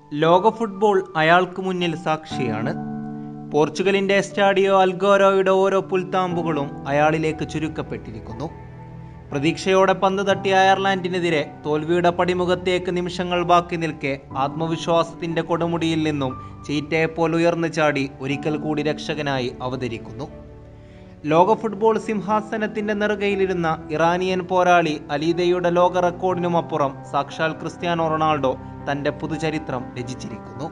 ലോക ഫുട്ബോൾ അയാൾക്ക് മുന്നിൽ സാക്ഷിയാണ് പോർച്ചുഗലിന്റെ സ്റ്റാഡിയോ അൽഗോരോയുടെ ഓരോ പുൽത്താമ്പുകളും അയാളിലേക്ക് ചുരുക്കപ്പെട്ടിരിക്കുന്നു പ്രതീക്ഷയോടെ പന്ത് തട്ടിയ അയർലാൻഡിനെതിരെ തോൽവിയുടെ പടിമുഖത്തേക്ക് നിമിഷങ്ങൾ ബാക്കി നിൽക്കെ ആത്മവിശ്വാസത്തിന്റെ കൊടുമുടിയിൽ നിന്നും ചീറ്റയെപ്പോൾ ഉയർന്നു ചാടി ഒരിക്കൽ കൂടി രക്ഷകനായി അവതരിക്കുന്നു ലോക ഫുട്ബോൾ സിംഹാസനത്തിന്റെ നെറുകയിലിരുന്ന ഇറാനിയൻ പോരാളി അലീദയുടെ ലോക റെക്കോർഡിനുമപ്പുറം സാക്ഷാൽ ക്രിസ്ത്യാനോ റൊണാൾഡോ തന്റെ പുതുചരിത്രം രചിച്ചിരിക്കുന്നു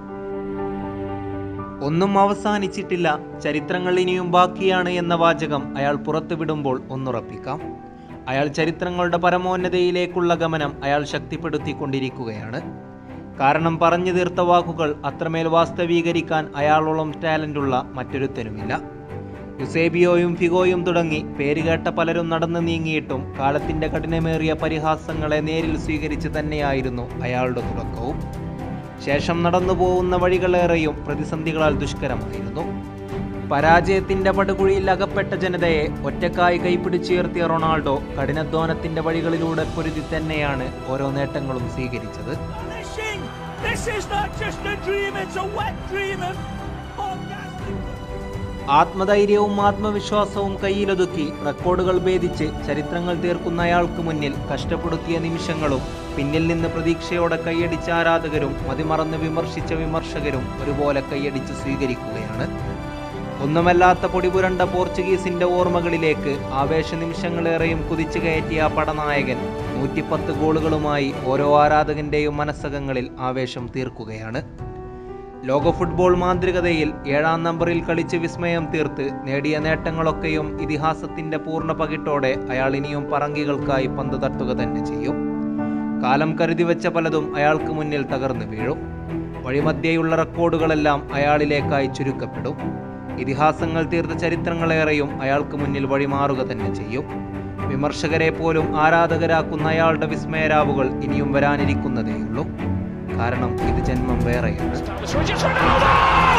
ഒന്നും അവസാനിച്ചിട്ടില്ല ചരിത്രങ്ങൾ ഇനിയും ബാക്കിയാണ് എന്ന വാചകം അയാൾ പുറത്തുവിടുമ്പോൾ ഒന്നുറപ്പിക്കാം അയാൾ ചരിത്രങ്ങളുടെ പരമോന്നതയിലേക്കുള്ള ഗമനം അയാൾ ശക്തിപ്പെടുത്തിക്കൊണ്ടിരിക്കുകയാണ് കാരണം പറഞ്ഞു തീർത്ത വാക്കുകൾ അത്രമേൽ വാസ്തവീകരിക്കാൻ അയാളോളം ടാലൻ്റുള്ള മറ്റൊരുത്തനുമില്ല യുസേബിയോയും ഫിഗോയും തുടങ്ങി പേരുകേട്ട പലരും നടന്നു നീങ്ങിയിട്ടും കാലത്തിന്റെ കഠിനമേറിയ പരിഹാസങ്ങളെ നേരിൽ സ്വീകരിച്ച് തന്നെയായിരുന്നു അയാളുടെ തുടക്കവും ശേഷം നടന്നു പോകുന്ന വഴികളേറെയും പ്രതിസന്ധികളാൽ ദുഷ്കരമായിരുന്നു പരാജയത്തിന്റെ പടുകുഴിയിൽ അകപ്പെട്ട ജനതയെ ഒറ്റക്കായി കൈപ്പിടിച്ചുയർത്തിയ റൊണാൾഡോ കഠിനാധ്വാനത്തിന്റെ വഴികളിലൂടെ പൊരുതി തന്നെയാണ് ഓരോ നേട്ടങ്ങളും സ്വീകരിച്ചത് Astonishing! This is not just a dream, it's a wet dream of orgasmic. ആത്മധൈര്യവും ആത്മവിശ്വാസവും കയ്യിലൊതുക്കി റെക്കോർഡുകൾ ഭേദിച്ച് ചരിത്രങ്ങൾ തീർക്കുന്ന അയാൾക്ക് മുന്നിൽ കഷ്ടപ്പെടുത്തിയ നിമിഷങ്ങളും പിന്നിൽ നിന്ന് പ്രതീക്ഷയോടെ കൈയടിച്ച ആരാധകരും മതിമറന്ന് വിമർശിച്ച വിമർശകരും ഒരുപോലെ കൈയടിച്ച് സ്വീകരിക്കുകയാണ് ഒന്നുമല്ലാത്ത പൊടിപുരണ്ട പോർച്ചുഗീസിന്റെ ഓർമ്മകളിലേക്ക് ആവേശ നിമിഷങ്ങളേറെയും കുതിച്ചു കയറ്റിയ ആ പടനായകൻ നൂറ്റിപ്പത്ത് ഗോളുകളുമായി ഓരോ ആരാധകന്റെയും മനസ്സകങ്ങളിൽ ആവേശം തീർക്കുകയാണ് ലോക ഫുട്ബോൾ മാന്ത്രികതയിൽ ഏഴാം നമ്പറിൽ കളിച്ച് വിസ്മയം തീർത്ത് നേടിയ നേട്ടങ്ങളൊക്കെയും ഇതിഹാസത്തിന്റെ പൂർണ്ണ പകിട്ടോടെ അയാൾ ഇനിയും പറങ്കികൾക്കായി പന്ത് തട്ടുക തന്നെ ചെയ്യും കാലം കരുതി വെച്ച പലതും അയാൾക്ക് മുന്നിൽ തകർന്നു വീഴും വഴിമധ്യേയുള്ള റെക്കോർഡുകളെല്ലാം അയാളിലേക്കായി ചുരുക്കപ്പെടും ഇതിഹാസങ്ങൾ തീർത്ത ചരിത്രങ്ങളേറെയും അയാൾക്ക് മുന്നിൽ വഴിമാറുക തന്നെ ചെയ്യും വിമർശകരെ പോലും ആരാധകരാക്കുന്ന അയാളുടെ വിസ്മയരാവുകൾ ഇനിയും വരാനിരിക്കുന്നതേയുള്ളൂ കാരണം ഇത് ജന്മം വേറെയാണ് Establish Regis Ronaldo!